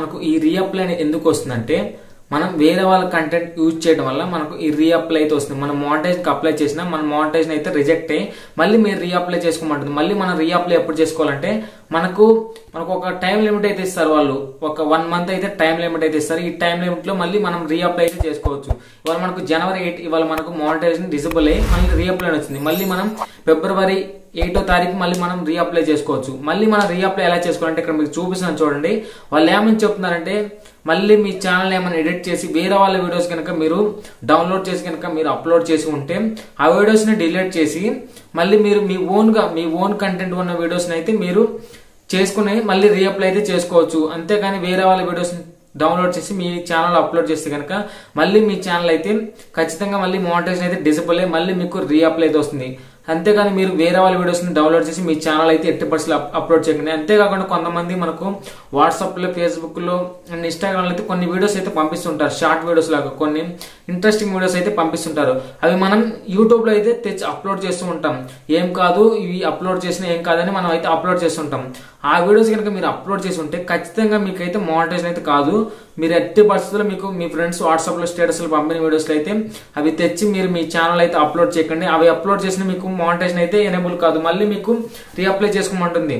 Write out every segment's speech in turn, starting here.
మనకు ఈ రీఅప్లై అనేది ఎందుకు వస్తుందంటే మనం వేరే వాళ్ళ కంటెంట్ యూజ్ చేయడం వల్ల మనకు ఈ రీఅప్లై అయితే వస్తుంది మనం మోనిటైజేషన్ అప్లై చేసినా మన మోనిటైజేషన్ అయితే రిజెక్ట్ అయ్యి మళ్ళీ మీరు రీఅప్లై చేసుకోమంటుంది మళ్ళీ మనం రీఅప్లై ఎప్పుడు చేసుకోవాలంటే మనకు మనకు ఒక టైం లిమిట్ అయితే ఇస్తారు వాళ్ళు ఒక వన్ మంత్ అయితే టైం లిమిట్ అయితే ఇస్తారు ఈ టైం లిమిట్ లో మళ్ళీ మనం రీఅప్లై అయితే చేసుకోవచ్చు ఇవాళ మనకు జనవరి ఎయిట్ ఇవాళ మనకు మోనిటైజేషన్ డిజబుల్ అయ్యి మళ్ళీ రీఅప్లై వచ్చింది మళ్ళీ మనం ఫిబ్రవరి ఎయిటో తారీఖు మళ్ళీ మనం రీఅప్లై చేసుకోవచ్చు మళ్ళీ మనం రీఅప్లై ఎలా చేసుకోవాలంటే ఇక్కడ మీకు చూపిస్తున్నాను చూడండి వాళ్ళు ఏమని చెప్తున్నారంటే మళ్ళీ మీ ఛానల్ ఏమైనా ఎడిట్ చేసి వేరే వాళ్ళ వీడియోస్ కనుక మీరు డౌన్లోడ్ చేసి కనుక మీరు అప్లోడ్ చేసి ఉంటే ఆ వీడియోస్ని డిలీట్ చేసి మళ్ళీ మీరు మీ ఓన్గా మీ ఓన్ కంటెంట్ ఉన్న వీడియోస్ని అయితే మీరు చేసుకుని మళ్ళీ రీఅప్లై అయితే చేసుకోవచ్చు అంతేగాని వేరే వాళ్ళ వీడియోస్ డౌన్లోడ్ చేసి మీ ఛానల్ అప్లోడ్ చేస్తే కనుక మళ్ళీ మీ ఛానల్ అయితే ఖచ్చితంగా మళ్ళీ మోనిటైజేషన్ అయితే డిసబుల్ అయ్యి మళ్ళీ మీకు రీఅప్లై అయితే వస్తుంది అంతేగాని మీరు వేరే వాళ్ళ వీడియోస్ ని డౌన్లోడ్ చేసి మీ ఛానల్ అయితే ఎట్టి పర్సెంట్ అప్లోడ్ చేయకండి అంతేకాకుండా కొంతమంది మనకు వాట్సాప్ లో ఫేస్బుక్ లో అండ్ ఇన్స్టాగ్రామ్ లో అయితే కొన్ని వీడియోస్ అయితే పంపిస్తుంటారు షార్ట్ వీడియోస్ లాగా కొన్ని ఇంట్రెస్టింగ్ వీడియోస్ అయితే పంపిస్తుంటారు అవి మనం యూట్యూబ్ లో అయితే తెచ్చి అప్లోడ్ చేస్తూ ఉంటాం ఏం కాదు ఇవి అప్లోడ్ చేసినా ఏం కాదని మనం అయితే అప్లోడ్ చేస్తుంటాం ఆ వీడియోస్ కనుక మీరు అప్లోడ్ చేసి ఉంటే ఖచ్చితంగా మీకైతే మోనిటైజేషన్ అయితే కాదు మీరు ఎట్టి పరిస్థితుల్లో మీకు మీ ఫ్రెండ్స్ వాట్సాప్ లో స్టేటస్ లో పంపిన వీడియోస్ అయితే అవి తెచ్చి మీరు మీ ఛానల్ అయితే అప్లోడ్ చేయకండి అవి అప్లోడ్ చేసిన మీకు మోనిటైజేషన్ అయితే ఎనేబుల్ కాదు మళ్ళీ మీకు రీఅప్లై చేసుకోమంటుంది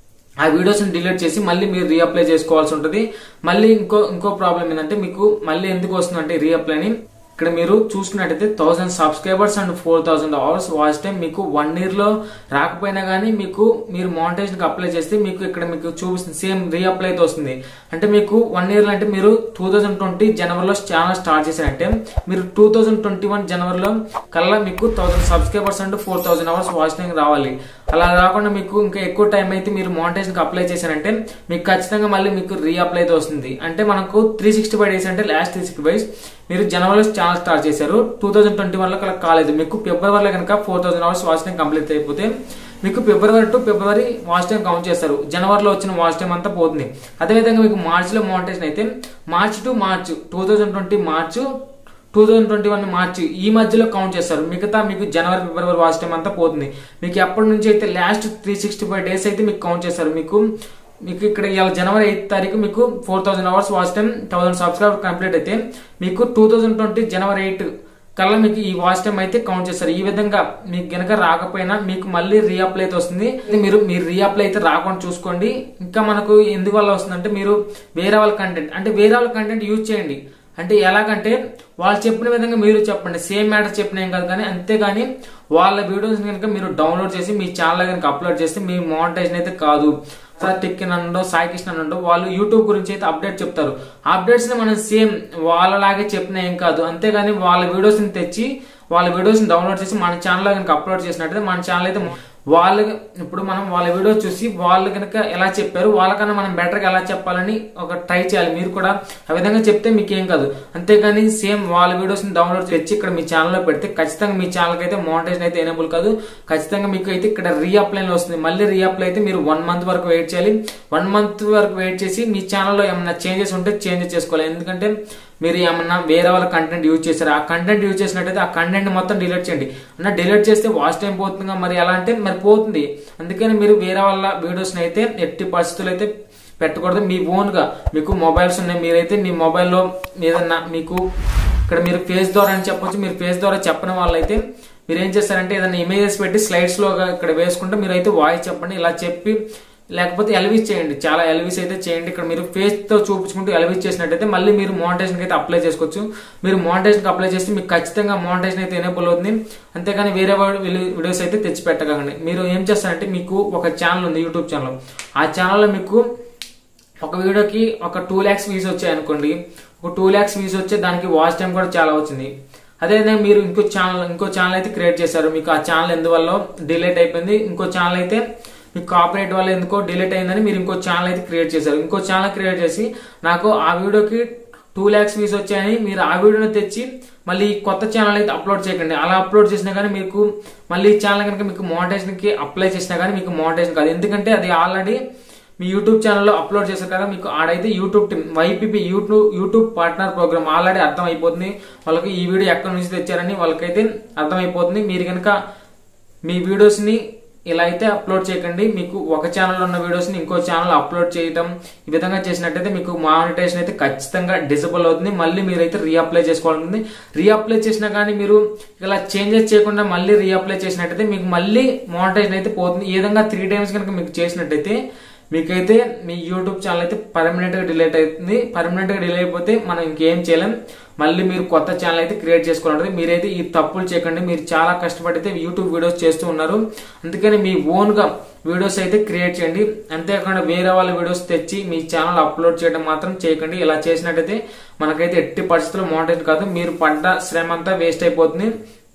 ఆ వీడియోస్ డిలీట్ చేసి మళ్ళీ మీరు రీఅప్లై చేసుకోవాల్సి ఉంటుంది మళ్ళీ ఇంకో ఇంకో ప్రాబ్లం ఏంటంటే మీకు మళ్ళీ ఎందుకు వస్తుందంటే రీఅప్లైని ఇక్కడ మీరు చూసుకున్నట్టయితే thousand subscribers and four thousand hours watch time మీకు వన్ ఇయర్ లో రాకపోయినా కానీ మీకు మీరు మోనిటైజేషన్ అప్లై చేస్తే మీకు ఇక్కడ మీకు చూపిస్తుంది సేమ్ రీఅప్లై అయితే వస్తుంది అంటే మీకు వన్ ఇయర్ అంటే మీరు టూ థౌసండ్ ట్వంటీ జనవరిలో ఛానల్ స్టార్ట్ చేశారంటే మీరు టూ థౌసండ్ ట్వంటీ వన్ జనవరిలో కల్లా మీకు thousand subscribers and four thousand hours watch time రావాలి అలా కాకుండా మీకు ఇంకా ఎక్కువ టైం అయితే మీరు మోనిటైజేషన్ అప్లై చేశారంటే మీకు ఖచ్చితంగా మళ్ళీ మీకు రీఅప్లై అయితే వస్తుంది అంటే మనకు త్రీ సిక్స్టీ ఫైవ్ డేస్ అంటే లాస్ట్ త్రీ సిక్స్టీ ఫైవ్ మీరు జనవరిలో ఛానల్ స్టార్ట్ చేశారు టూ థౌసండ్ ట్వంటీ వన్ లో కల కాలేదు మీకు ఫిబ్రవరిలో కనుక four thousand hours watch time complete అయిపోతే మీకు ఫిబ్రవరి టు ఫిబ్రవరి వాచ్ టైం కౌంట్ చేస్తారు జనవరిలో వచ్చిన వాచ్ టైం అంతా పోతుంది అదేవిధంగా మీకు మార్చిలో మోనిటైజేషన్ అయితే March to March two thousand twenty March two thousand twenty one మార్చి ఈ మధ్యలో కౌంట్ చేస్తారు మిగతా మీకు జనవరి ఫిబ్రవరి వాచ్ టైం అంతా పోతుంది మీకు ఎప్పటి నుంచి అయితే last three sixty five days అయితే మీకు కౌంట్ చేస్తారు మీకు మీకు ఇక్కడ ఇవాళ జనవరి ఎయిత్ తారీఖు మీకు four thousand hours watch time thousand subscriber complete అయితే మీకు టూ థౌసండ్ ట్వంటీ జనవరి ఎయిట్ కల్లా మీకు ఈ వాచ్ టైం అయితే కౌంట్ చేస్తారు ఈ విధంగా మీకు గనక రాకపోయినా మీకు మళ్ళీ రీఅప్లై అయితే వస్తుంది ఇది మీరు మీరు రీఅప్లై అయితే రాకుండా చూసుకోండి ఇంకా మనకు ఎందువల్ల వస్తుందంటే మీరు వేరే వాళ్ళ కంటెంట్ అంటే వేరే వాళ్ళ కంటెంట్ యూజ్ చేయండి అంటే ఎలాగంటే వాళ్ళు చెప్పిన విధంగా మీరు చెప్పండి సేమ్ మ్యాటర్ చెప్పిన ఏం కాదు కానీ అంతేగాని వాళ్ళ వీడియోస్ కనుక మీరు డౌన్లోడ్ చేసి మీ ఛానల్ కనుక అప్లోడ్ చేస్తే మీ మోనిటైజేషన్ అయితే కాదు టిక్కిన్ అనో సాయి కృష్ణ అనో వాళ్ళు యూట్యూబ్ గురించి అయితే అప్డేట్ చెప్తారు అప్డేట్స్ ని మనం సేమ్ వాళ్ళలాగే చెప్పిన ఏం కాదు అంతేగాని వాళ్ళ వీడియోస్ ని తెచ్చి వాళ్ళ వీడియోస్ ని డౌన్లోడ్ చేసి మన ఛానల్ కనుక అప్లోడ్ చేసినట్టయితే మన ఛానల్ అయితే వాళ్ళు ఇప్పుడు మనం వాళ్ళ వీడియో చూసి వాళ్ళు కనుక ఎలా చెప్పారు వాళ్ళకన్నా మనం బెటర్ గా ఎలా చెప్పాలని ఒక ట్రై చేయాలి మీరు కూడా ఆ విధంగా చెప్తే మీకు ఏం కాదు అంతేగాని సేమ్ వాళ్ళ వీడియోస్ ని డౌన్లోడ్ తెచ్చి ఇక్కడ మీ ఛానల్లో పెడితే ఖచ్చితంగా మీ ఛానల్ అయితే మోనిటైజేషన్ అయితే ఎనేబుల్ కాదు ఖచ్చితంగా మీకు అయితే ఇక్కడ రీఅప్లై వస్తుంది మళ్ళీ రీఅప్లై అయితే మీరు వన్ మంత్ వరకు వెయిట్ చేయాలి వన్ మంత్ వరకు వెయిట్ చేసి మీ ఛానల్లో ఏమైనా చేంజెస్ ఉంటే చేంజ్ చేసుకోవాలి ఎందుకంటే మీరు ఏమన్నా వేరే వాళ్ళ కంటెంట్ యూజ్ చేశారు ఆ కంటెంట్ యూజ్ చేసినట్టయితే ఆ కంటెంట్ మొత్తం డిలీట్ చేయండి అన్న డిలీట్ చేస్తే వాచ్ టైం పోతుందిగా మరి ఎలా అంటే మరి పోతుంది అందుకని మీరు వేరే వాళ్ళ వీడియోస్ అయితే ఎట్టి పరిస్థితులు అయితే పెట్టకూడదు మీ ఓన్ గా మీకు మొబైల్స్ ఉన్నాయి మీరైతే మీ మొబైల్లో ఏదన్నా మీకు ఇక్కడ మీరు ఫేస్ ద్వారా అని చెప్పొచ్చు మీరు ఫేస్ ద్వారా చెప్పని వాళ్ళైతే మీరు ఏం చేస్తారంటే ఏదైనా ఇమేజెస్ పెట్టి స్లైడ్స్ లో ఇక్కడ వేసుకుంటే మీరు అయితే వాయిస్ చెప్పండి ఇలా చెప్పి లేకపోతే ఎల్విస్ చేయండి చాలా ఎల్విస్ అయితే చేయండి ఇక్కడ మీరు ఫేస్ తో చూపించుకుంటూ ఎల్విస్ చేసినట్టయితే మళ్ళీ మీరు మోనిటైజేషన్ అయితే అప్లై చేసుకోవచ్చు మీరు మోనిటైజేషన్ అప్లై చేస్తే మీకు ఖచ్చితంగా మోనిటైజేషన్ అయితే ఎనేబుల్ అవుతుంది అంతేగాని వేరే వీడియోస్ అయితే తెచ్చి పెట్టకండి మీరు ఏం చేస్తారంటే మీకు ఒక ఛానల్ ఉంది యూట్యూబ్ ఛానల్ ఆ ఛానల్లో మీకు ఒక వీడియోకి ఒక టూ ల్యాక్స్ వ్యూస్ వచ్చాయి అనుకోండి ఒక టూ ల్యాక్స్ వ్యూస్ వచ్చే దానికి వాచ్ టైం కూడా చాలా వచ్చింది అదేవిధంగా మీరు ఇంకో ఛానల్ ఇంకో ఛానల్ అయితే క్రియేట్ చేశారు మీకు ఆ ఛానల్ ఎందువల్ల డిలీట్ అయిపోయింది ఇంకో ఛానల్ అయితే మీకు కాపరేట్ వల్ల ఎందుకో డిలీట్ అయిందని మీరు ఇంకో ఛానల్ అయితే క్రియేట్ చేశారు ఇంకో ఛానల్ క్రియేట్ చేసి నాకు ఆ వీడియోకి టూ ల్యాక్స్ వ్యూస్ వచ్చాయని మీరు ఆ వీడియోని తెచ్చి మళ్ళీ కొత్త ఛానల్ అయితే అప్లోడ్ చేయకండి అలా అప్లోడ్ చేసినా కానీ మీకు మళ్ళీ ఈ ఛానల్ కనుక మీకు మోనిటైజేషన్ కి అప్లై చేసినా కానీ మీకు మోనిటైజేషన్ కాదు ఎందుకంటే అది ఆల్రెడీ మీ యూట్యూబ్ ఛానల్లో అప్లోడ్ చేశారు కదా మీకు ఆడైతే YouTube team YPP YouTube YouTube partner program already అర్థం అయిపోతుంది వాళ్ళకి ఈ వీడియో ఎక్కడి నుంచి తెచ్చారని వాళ్ళకైతే అర్థమైపోతుంది మీరు కనుక మీ వీడియోస్ ని ఇలా అయితే అప్లోడ్ చేయకండి మీకు ఒక ఛానల్ ఉన్న వీడియోస్ని ఇంకో ఛానల్ అప్లోడ్ చేయటం ఈ విధంగా చేసినట్టయితే మీకు మానిటైజేషన్ అయితే ఖచ్చితంగా డిజబుల్ అవుతుంది మళ్ళీ మీరైతే రీఅప్లై చేసుకోవాలంటుంది రీఅప్లై చేసినా కానీ మీరు ఇలా చేంజెస్ చేయకుండా మళ్ళీ రీఅప్లై చేసినట్టయితే మీకు మళ్ళీ మానిటైజేషన్ అయితే పోతుంది ఈ విధంగా త్రీ టైమ్స్ కనుక మీకు చేసినట్టయితే మీకైతే మీ యూట్యూబ్ ఛానల్ అయితే పర్మనెంట్ గా డిలీట్ అవుతుంది పర్మనెంట్ గా డిలీట్ అయిపోతే మనం ఇంకేం చేయలేం మళ్ళీ మీరు కొత్త ఛానల్ అయితే క్రియేట్ చేసుకోవాలంటే మీరైతే ఈ తప్పులు చేయకండి మీరు చాలా కష్టపడి అయితే యూట్యూబ్ వీడియోస్ చేస్తూ ఉన్నారు అందుకని మీ ఓన్ గా వీడియోస్ అయితే క్రియేట్ చేయండి అంతేకాకుండా వేరే వాళ్ళ వీడియోస్ తెచ్చి మీ ఛానల్ అప్లోడ్ చేయడం మాత్రం చేయకండి ఇలా చేసినట్టయితే మనకైతే ఎట్టి పరిస్థితుల్లో మోడరేట్ కాదు మీరు పడ్డ శ్రమ అంతా వేస్ట్ అయిపోతుంది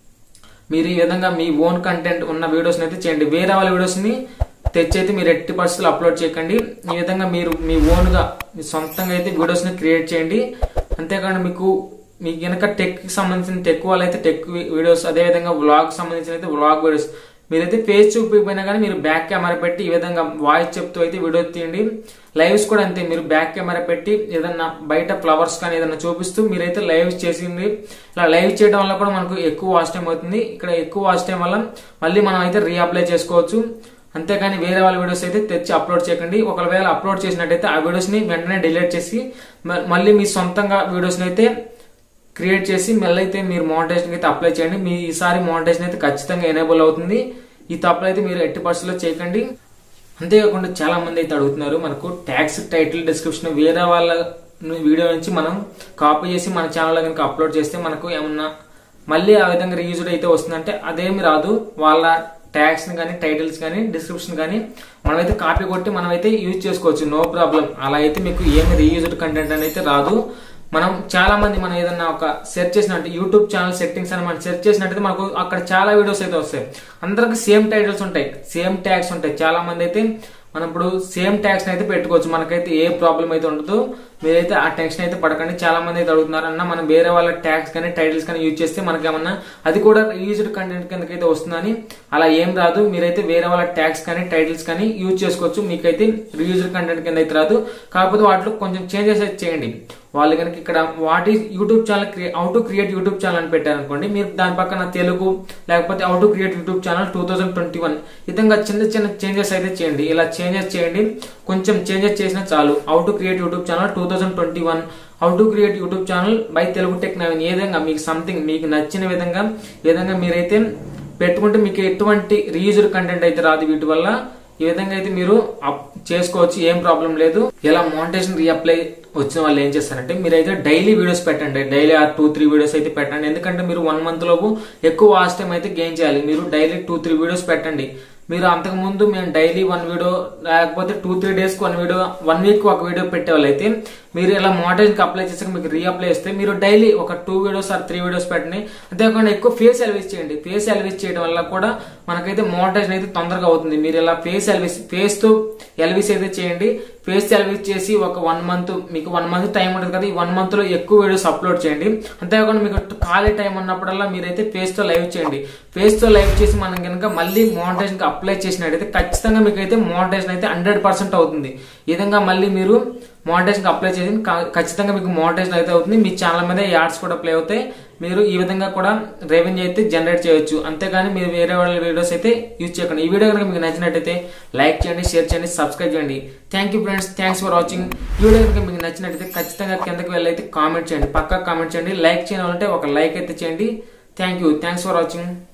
మీరు ఈ విధంగా మీ ఓన్ కంటెంట్ ఉన్న వీడియోస్ అయితే చేయండి వేరే వాళ్ళ వీడియోస్ ని తెచ్చి అయితే మీరు ఎట్టి పరిస్థితులు అప్లోడ్ చేయకండి ఈ విధంగా మీరు మీ ఓన్ గా మీ సొంతంగా అయితే వీడియోస్ ని క్రియేట్ చేయండి అంతేకాకుండా మీకు మీకు కనుక టెక్ కి సంబంధించిన టెక్ వాళ్ళైతే టెక్ వీడియోస్ అదే విధంగా వ్లాగ్ సంబంధించిన అయితే వ్లాగ్ వీడియోస్ మీరైతే ఫేస్ చూపిపోయినా కానీ మీరు బ్యాక్ కెమెరా పెట్టి ఈ విధంగా వాయిస్ చెప్తూ అయితే వీడియో తీయండి లైవ్స్ కూడా అంతే మీరు బ్యాక్ కెమెరా పెట్టి ఏదన్నా బయట ఫ్లవర్స్ కానీ ఏదన్నా చూపిస్తూ మీరైతే లైవ్స్ చేసింది ఇలా లైవ్ చేయడం వల్ల కూడా మనకు ఎక్కువ వాచ్ టైం అవుతుంది ఇక్కడ ఎక్కువ వాచ్ టైం వల్ల మళ్ళీ మనం అయితే రీఅప్లై చేసుకోవచ్చు అంతేకాని వేరే వాళ్ళ వీడియోస్ అయితే తెచ్చి అప్లోడ్ చేయకండి ఒకవేళ అప్లోడ్ చేసినట్టయితే ఆ వీడియోస్ ని వెంటనే డిలీట్ చేసి మ- మళ్ళీ మీ సొంతంగా వీడియోస్ అయితే క్రియేట్ చేసి మళ్ళీ అయితే మీరు మోనిటైజేషన్ అయితే అప్లై చేయండి మీ ఈసారి మోనిటైజేషన్ అయితే ఖచ్చితంగా ఎనేబుల్ అవుతుంది ఈ తప్పులు అయితే మీరు ఎట్టి పరిస్థితుల్లో చేయకండి అంతేకాకుండా చాలా మంది అయితే అడుగుతున్నారు మనకు ట్యాక్స్ టైటిల్ డిస్క్రిప్షన్ వేరే వాళ్ళ వీడియో నుంచి మనం కాపీ చేసి మన ఛానల్లో కనుక అప్లోడ్ చేస్తే మనకు ఏమన్నా మళ్ళీ ఆ విధంగా రీయూజ్డ్ అయితే వస్తుందంటే అదేమి రాదు వాళ్ళ ట్యాగ్స్ కానీ టైటిల్స్ కానీ డిస్క్రిప్షన్ కానీ మనమైతే కాపీ కొట్టి మనమైతే యూజ్ చేసుకోవచ్చు నో ప్రాబ్లం అలా అయితే మీకు ఏమి రీయూజ్డ్ కంటెంట్ అని అయితే రాదు మనం చాలా మంది మనం ఏదన్నా ఒక సెర్చ్ చేసినట్టు యూట్యూబ్ ఛానల్ సెట్టింగ్స్ అని మనం సెర్చ్ చేసినట్టయితే మనకు అక్కడ చాలా వీడియోస్ అయితే వస్తాయి అందరికి సేమ్ టైటిల్స్ ఉంటాయి సేమ్ ట్యాగ్స్ ఉంటాయి చాలా మంది అయితే మనం ఇప్పుడు సేమ్ ట్యాక్స్ అయితే పెట్టుకోవచ్చు మనకైతే ఏ ప్రాబ్లం అయితే ఉండదు మీరైతే ఆ టెన్షన్ అయితే పడకండి చాలా మంది అయితే అడుగుతున్నారు అన్న మనం వేరే వాళ్ళ ట్యాక్స్ కానీ టైటిల్స్ కానీ యూజ్ చేస్తే మనకి ఏమన్నా అది కూడా రీయూజ్డ్ కంటెంట్ కిందకైతే వస్తుందని అలా ఏం రాదు మీరైతే వేరే వాళ్ళ ట్యాక్స్ కానీ టైటిల్స్ కానీ యూజ్ చేసుకోవచ్చు మీకైతే రీయూజ్డ్ కంటెంట్ కింద అయితే రాదు కాకపోతే వాటిలో కొంచెం చేంజెస్ అయితే చేయండి వాళ్ళు కనుక ఇక్కడ what is YouTube channel how to create YouTube channel అని పెట్టారనుకోండి మీరు దాని పక్కన తెలుగు లేకపోతే how to create YouTube channel two thousand twenty one విధంగా చిన్న చిన్న చేంజెస్ అయితే చేయండి ఇలా చేంజెస్ చేయండి కొంచెం చేంజెస్ చేసినా చాలు how to create YouTube channel two thousand twenty one how to create YouTube channel by Telugu tech Naveen ఏ విధంగా మీకు సంథింగ్ మీకు నచ్చిన విధంగా ఈ విధంగా మీరైతే పెట్టుకుంటే మీకు ఎటువంటి రీయూజ్డ్ కంటెంట్ అయితే రాదు వీటి వల్ల ఈ విధంగా అయితే మీరు అప్ చేసుకోవచ్చు ఏం ప్రాబ్లం లేదు ఇలా మోనిటేషన్ రీఅప్లై వచ్చిన వాళ్ళు ఏం చేస్తారంటే మీరైతే డైలీ వీడియోస్ పెట్టండి డైలీ ఆ టూ త్రీ వీడియోస్ అయితే పెట్టండి ఎందుకంటే మీరు వన్ మంత్ లోపు ఎక్కువ వాచ్ టైం అయితే గెయిన్ చేయాలి మీరు డైలీ టూ త్రీ వీడియోస్ పెట్టండి మీరు అంతకు ముందు మేము డైలీ వన్ వీడియో లేకపోతే two three days one video one week ఒక వీడియో పెట్టే వాళ్ళైతే మీరు ఇలా మోడరేషన్ అప్లై చేసాక మీకు రీఅప్లై చేస్తే మీరు డైలీ ఒక two videos or three videos పెట్టండి అంతేకాకుండా ఎక్కువ ఫేస్ ఎల్విస్ చేయండి ఫేస్ ఎల్విస్ చేయడం వల్ల కూడా మనకైతే మోడరేషన్ అయితే తొందరగా అవుతుంది మీరు ఇలా ఫేస్ ఎల్విస్ ఫేస్ తో ఎల్విస్ అయితే చేయండి ఫేస్ ఎల్విస్ చేసి ఒక వన్ మంత్ మీకు వన్ మంత్ టైం ఉంటుంది కదా ఈ వన్ మంత్ లో ఎక్కువ వీడియోస్ అప్లోడ్ చేయండి అంతేకాకుండా మీకు ఖాళీ టైం ఉన్నప్పుడల్లా మీరైతే ఫేస్ తో లైవ్ చేయండి ఫేస్ తో లైవ్ చేసి మనం కనుక మళ్ళీ మోడరేషన్ కి అప్లై చేసినట్టయితే ఖచ్చితంగా మీకు అయితే మోడరేషన్ అయితే హండ్రెడ్ పర్సెంట్ అవుతుంది ఈ విధంగా మళ్ళీ మీరు మోడరేషన్ అప్లై చేసి క- ఖచ్చితంగా మీకు మోడరేషన్ అయితే అవుతుంది మీ ఛానల్ మీద యాడ్స్ కూడా ప్లే అవుతాయి మీరు ఈ విధంగా కూడా రెవెన్యూ అయితే జనరేట్ చేయొచ్చు అంతేగాని మీరు వేరే వాళ్ళ వీడియోస్ అయితే యూజ్ చేయకండి ఈ వీడియో కనుక మీకు నచ్చినట్టయితే లైక్ చేయండి షేర్ చేయండి సబ్స్క్రైబ్ చేయండి thank you friends thanks for watching ఈ వీడియో కనుక మీకు నచ్చినట్టయితే ఖచ్చితంగా కిందకి వెళ్ళి అయితే కామెంట్ చేయండి పక్కా కామెంట్ చేయండి లైక్ చేయాలంటే ఒక లైక్ అయితే చేయండి thank you thanks for watching